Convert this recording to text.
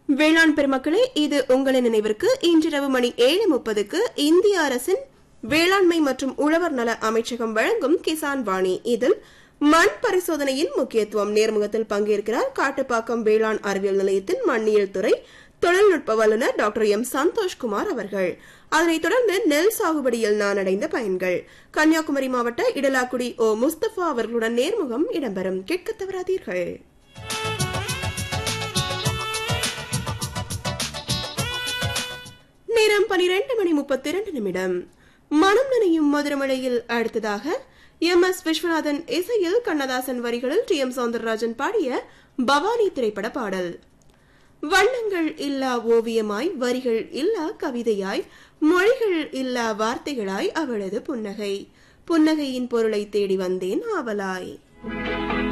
வேளாண் பெருமக்களே இது உங்களின் நினைவிற்கு இன்றிரவு மணி ஏழு முப்பதுக்கு இந்திய அரசின் வேளாண்மை மற்றும் உழவர் நல அமைச்சகம் வழங்கும் கிசான் வாணி இதில் மண் பரிசோதனையின் முக்கியத்துவம் நேர்முகத்தில் பங்கேற்கிறார் காட்டுப்பாக்கம் வேளாண் அறிவியல் நிலையத்தின் மண்ணியல் துறை தொழில்நுட்ப வல்லுநர் டாக்டர் எம் சந்தோஷ்குமார் அவர்கள் அதனைத் தொடர்ந்து நெல் சாகுபடியில் நான் அடைந்த பயன்கள் கன்னியாகுமரி மாவட்ட இடலாக்குடி ஓ முஸ்தபா அவர்களுடன் நேர்முகம் இடம்பெறும் கேட்க தவறாதீர்கள் நேரம் பனிரெண்டு மணி முப்பத்தி இரண்டு நிமிடம் மனம் நனையும் மதுரமழையில் அடுத்ததாக எம் எஸ் விஸ்வநாதன் இசையில் கண்ணதாசன் வரிகளில் டி எம் சவுந்தரராஜன் பாடிய பவானி திரைப்பட பாடல் வண்ணங்கள் இல்லா ஓவியமாய் வரிகள் இல்லா கவிதையாய் மொழிகள் இல்லா வார்த்தைகளாய் அவளது புன்னகை புன்னகையின் பொருளை தேடி வந்தேன் ஆவலாய்